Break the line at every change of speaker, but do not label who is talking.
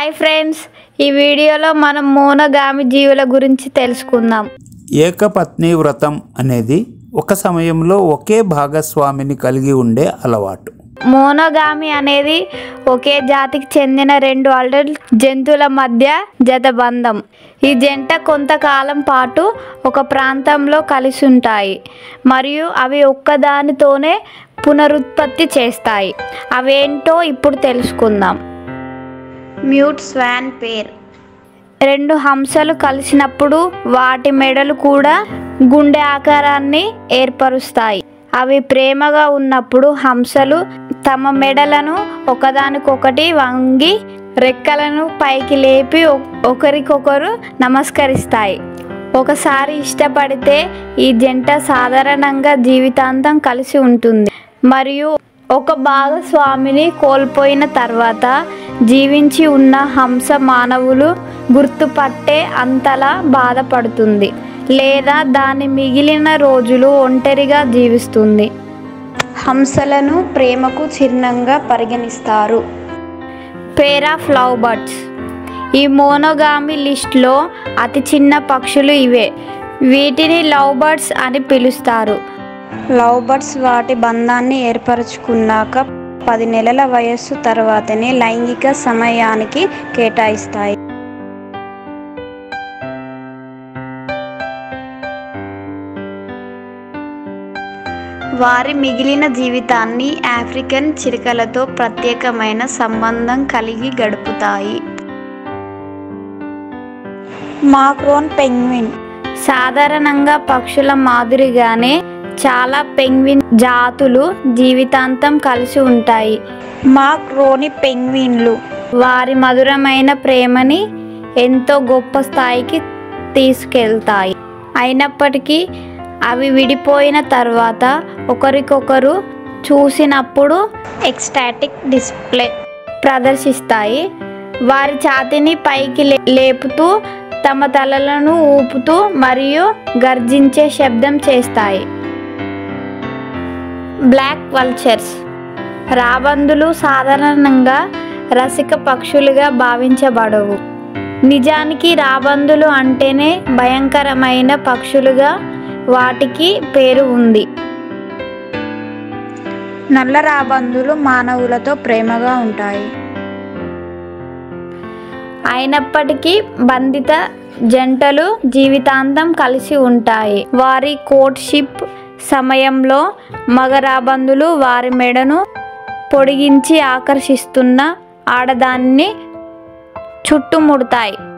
hi friends ఈ వీడియోలో మనం మోనోగామి జీవుల గురించి తెలుసుకుందాం
ఏకపత్ని వ్రతం అనేది ఒక సమయంలో ఒకే భాగస్వామిని కలిగి ఉండే అలవాటు
మోనోగామి అనేది ఒకే జాతికి చెందిన రెండు అడల్ట్ జంతువుల మధ్య జతబంధం ఈ జంట కొంతకాలం పాటు ఒక ప్రాంతంలో కలిసి ఉంటాయి మరియు అవి ఒక్కదానితోనే పునరుత్పత్తి చేస్తాయి అవేంటో ఇప్పుడు తెలుసుకుందాం మ్యూట్ స్వాన్ పేర్ రెండు హంసలు కలిసినప్పుడు వాటి మెడలు కూడా గుండె ఆకారాన్ని ఏర్పరుస్తాయి అవి ప్రేమగా ఉన్నప్పుడు హంసలు తమ మెడలను ఒకదానికొకటి వంగి రెక్కలను పైకి లేపి ఒ- ఒకరికొకరు నమస్కరిస్తాయి ఒకసారి ఇష్టపడితే ఈ జంట సాధారణంగా జీవితాంతం కలిసి ఉంటుంది మరియు ఒక భాగస్వామిని కోల్పోయిన తర్వాత జీవించి ఉన్న హంస మానవులు గుర్తుపట్టే అంతలా బాధపడుతుంది లేదా దాని మిగిలిన రోజులు ఒంటరిగా జీవిస్తుంది హంసలను ప్రేమకు చిహ్నంగా పరిగణిస్తారు పేర్ ఆఫ్ లవ్ బర్డ్స్ ఈ మోనోగామి లిస్ట్లో అతి చిన్న పక్షులు ఇవే వీటిని లవ్ బర్డ్స్ అని పిలుస్తారు లవ్ బర్డ్స్ వాటి బంధాన్ని ఏర్పరచుకున్నాక పది నెలల వయస్సు తర్వాతనే లైంగిక సమయానికి కేటాయిస్తాయి వారి మిగిలిన జీవితాన్ని ఆఫ్రికన్ చిలుకలతో ప్రత్యేకమైన సంబంధం కలిగి గడుపుతాయి మాక్రోన్ పెంగ్విన్ సాధారణంగా పక్షుల మాదిరిగానే చాలా పెంగ్విన్ జాతులు జీవితాంతం కలిసి ఉంటాయి మాక్రోని పెంగ్విన్లు వారి మధురమైన ప్రేమని ఎంతో గొప్ప స్థాయికి తీసుకెళ్తాయి అయినప్పటికీ అవి విడిపోయిన తర్వాత ఒకరికొకరు చూసినప్పుడు ఎక్స్టాటిక్ డిస్ప్లే ప్రదర్శిస్తాయి వారి ఛాతీని పైకి లే- లేపుతూ తమ తలలను ఊపుతూ మరియు గర్జించే శబ్దం చేస్తాయి బ్లాక్ వల్చర్స్ రాబందులు సాధారణంగా రసిక పక్షులుగా భావించబడవు నిజానికి రాబందులు అంటేనే భయంకరమైన పక్షులుగా వాటికి పేరు ఉంది నల్ల రాబందులు మానవులతో ప్రేమగా ఉంటాయి అయినప్పటికీ బంధిత జంటలు జీవితాంతం కలిసి ఉంటాయి వారి కోర్ట్షిప్ సమయంలో మగ రాబందులు వారి మెడను పొడిగించి ఆకర్షిస్తున్న ఆడదాన్ని చుట్టుముడతాయి